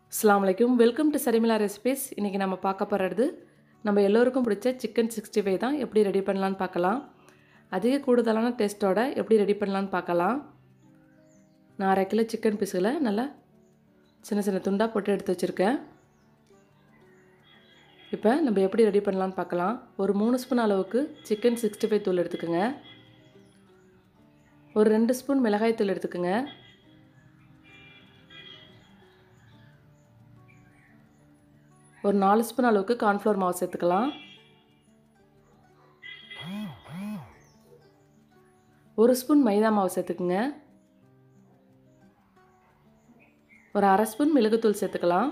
அஸ்ஸலாமு அலைக்கும் welcome to சரிமிலா recipes இன்றைக்கி நம்ம பார்க்க போகிறது நம்ம எல்லோருக்கும் பிடிச்ச சிக்கன் சிக்ஸ்டி ஃபைவ் தான் எப்படி ரெடி பண்ணலான்னு பார்க்கலாம் அதிக கூடுதலான டேஸ்ட்டோட எப்படி ரெடி பண்ணலான்னு பார்க்கலாம் நான் அரை கிலோ சிக்கன் பீஸுகளை நல்லா சின்ன சின்ன துண்டாக போட்டு எடுத்து வச்சுருக்கேன் இப்போ நம்ம எப்படி ரெடி பண்ணலான்னு பார்க்கலாம் ஒரு மூணு ஸ்பூன் அளவுக்கு சிக்கன் சிக்ஸ்டி ஃபைவ் தூள் எடுத்துக்கோங்க ஒரு ரெண்டு ஸ்பூன் மிளகாய் தூள் எடுத்துக்கோங்க ஒரு நாலு ஸ்பூன் அளவுக்கு கார்ன்ஃப்ளவர் மாவு சேர்த்துக்கலாம் ஒரு ஸ்பூன் மைதா மாவு சேர்த்துக்குங்க ஒரு அரை ஸ்பூன் மிளகுத்தூள் சேர்த்துக்கலாம்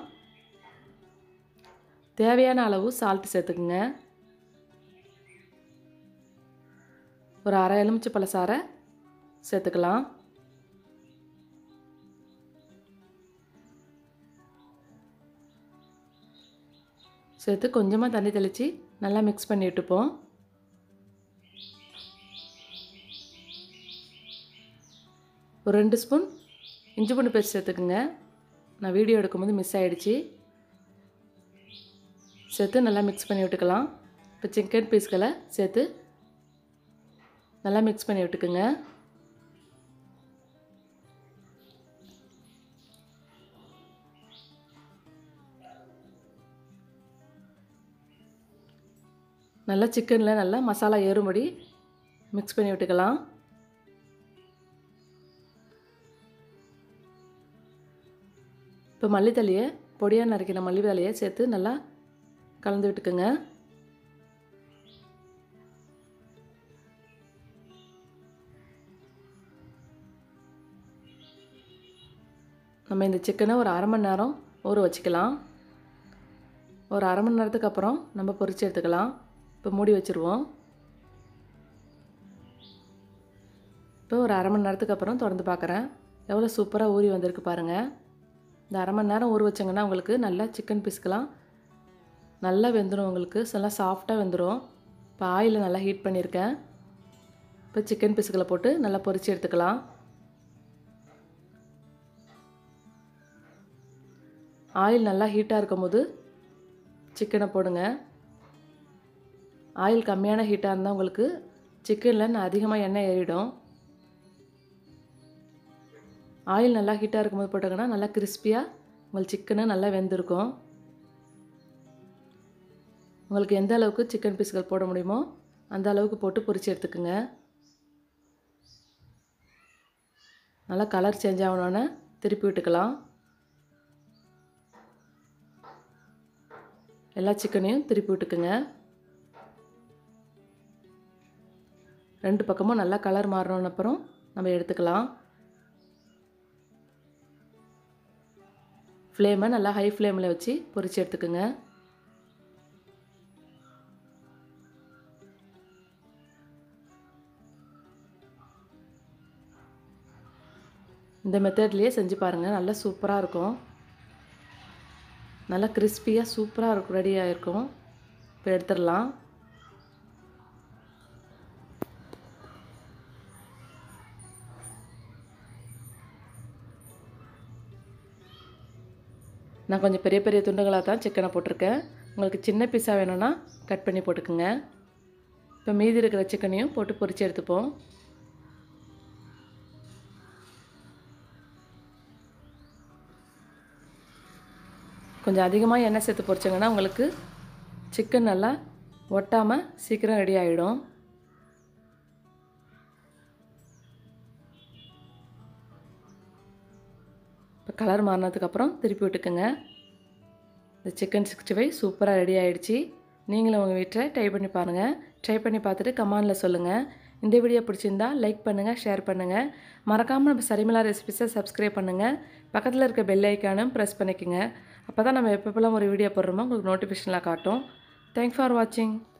தேவையான அளவு சால்ட் சேர்த்துக்குங்க ஒரு அரை எலுமிச்சை பழசாரை சேர்த்துக்கலாம் சேர்த்து கொஞ்சமாக தண்ணி தெளித்து நல்லா மிக்ஸ் பண்ணி விட்டுப்போம் ஒரு ரெண்டு ஸ்பூன் இஞ்சி பூண்டு பேஸ்ட் சேர்த்துக்குங்க நான் வீடியோ எடுக்கும்போது மிஸ் ஆகிடுச்சி சேர்த்து நல்லா மிக்ஸ் பண்ணி விட்டுக்கலாம் இப்போ சிக்கன் பீஸ்களை சேர்த்து நல்லா மிக்ஸ் பண்ணி விட்டுக்குங்க நல்லா சிக்கனில் நல்லா மசாலா ஏறும்படி மிக்ஸ் பண்ணி விட்டுக்கலாம் இப்போ மல்லித்தலையை பொடியாக நறுக்கின மல்லி வேலையை சேர்த்து நல்லா கலந்து விட்டுக்குங்க நம்ம இந்த சிக்கனை ஒரு அரை மணி நேரம் ஊற வச்சுக்கலாம் ஒரு அரை மணி நேரத்துக்கு அப்புறம் நம்ம பொரிச்சு எடுத்துக்கலாம் இப்போ மூடி வச்சுருவோம் இப்போ ஒரு அரை மணி நேரத்துக்கு அப்புறம் திறந்து பார்க்குறேன் எவ்வளோ சூப்பராக ஊறி வந்திருக்கு பாருங்கள் இந்த அரை மணி நேரம் ஊற வச்சங்கன்னா உங்களுக்கு நல்லா சிக்கன் பீஸ்க்கெலாம் நல்லா வெந்துடும் உங்களுக்கு நல்லா சாஃப்டாக வெந்துடும் இப்போ ஆயிலை நல்லா ஹீட் பண்ணியிருக்கேன் இப்போ சிக்கன் பீஸுகளை போட்டு நல்லா பொரிச்சு எடுத்துக்கலாம் ஆயில் நல்லா ஹீட்டாக இருக்கும் போது சிக்கனை போடுங்க ஆயில் கம்மியான ஹீட்டாக இருந்தால் உங்களுக்கு சிக்கனில் நான் அதிகமாக எண்ணெய் ஏறிடும் ஆயில் நல்லா ஹீட்டாக இருக்கும்போது போட்டாங்கன்னா நல்லா கிறிஸ்பியாக உங்களுக்கு சிக்கனு நல்லா வெந்திருக்கும் உங்களுக்கு எந்த அளவுக்கு சிக்கன் பீஸ்கள் போட முடியுமோ அந்த அளவுக்கு போட்டு பொரிச்சு எடுத்துக்குங்க நல்லா கலர் சேஞ்ச் ஆகணுன்னு திருப்பி விட்டுக்கலாம் எல்லா சிக்கனையும் திருப்பி விட்டுக்குங்க ரெண்டு பக்கமும் நல்லா கலர் மாறின அப்புறம் நம்ம எடுத்துக்கலாம் ஃப்ளேமை நல்லா ஹை ஃப்ளேமில் வச்சு பொரிச்சு எடுத்துக்குங்க இந்த மெத்தட்லேயே செஞ்சு பாருங்கள் நல்லா சூப்பராக இருக்கும் நல்லா கிறிஸ்பியாக சூப்பராக இருக்கும் ரெடியாக இருக்கும் இப்போ எடுத்துடலாம் நான் கொஞ்சம் பெரிய பெரிய துண்டுகளாக தான் சிக்கனை போட்டிருக்கேன் உங்களுக்கு சின்ன பீஸாக வேணும்னா கட் பண்ணி போட்டுக்குங்க இப்போ மீதி இருக்கிற சிக்கனையும் போட்டு பொரித்து எடுத்துப்போம் கொஞ்சம் அதிகமாக எண்ணெய் சேர்த்து பொரிச்சிங்கன்னா உங்களுக்கு சிக்கன் நல்லா ஒட்டாமல் சீக்கிரம் ரெடி ஆகிடும் இப்போ கலர் மாறினதுக்கப்புறம் திருப்பி விட்டுக்குங்க இந்த சிக்கன் சிக்ஸ்டி ஃபைவ் சூப்பராக ரெடி ஆகிடுச்சி நீங்களும் உங்கள் வீட்டில் ட்ரை பண்ணி பாருங்கள் ட்ரை பண்ணி பார்த்துட்டு கமெண்டில் சொல்லுங்கள் இந்த வீடியோ பிடிச்சிருந்தா லைக் பண்ணுங்கள் ஷேர் பண்ணுங்கள் மறக்காமல் நம்ம சரிமிலா ரெசிபிஸை சப்ஸ்கிரைப் பண்ணுங்கள் பக்கத்தில் இருக்க பெல் ஐக்கானும் ப்ரெஸ் பண்ணிக்கோங்க அப்போ தான் நம்ம எப்பப்பெல்லாம் ஒரு வீடியோ போடுறோமோ உங்களுக்கு நோட்டிஃபிகேஷனில் காட்டும் தேங்க்ஸ் ஃபார் வாட்சிங்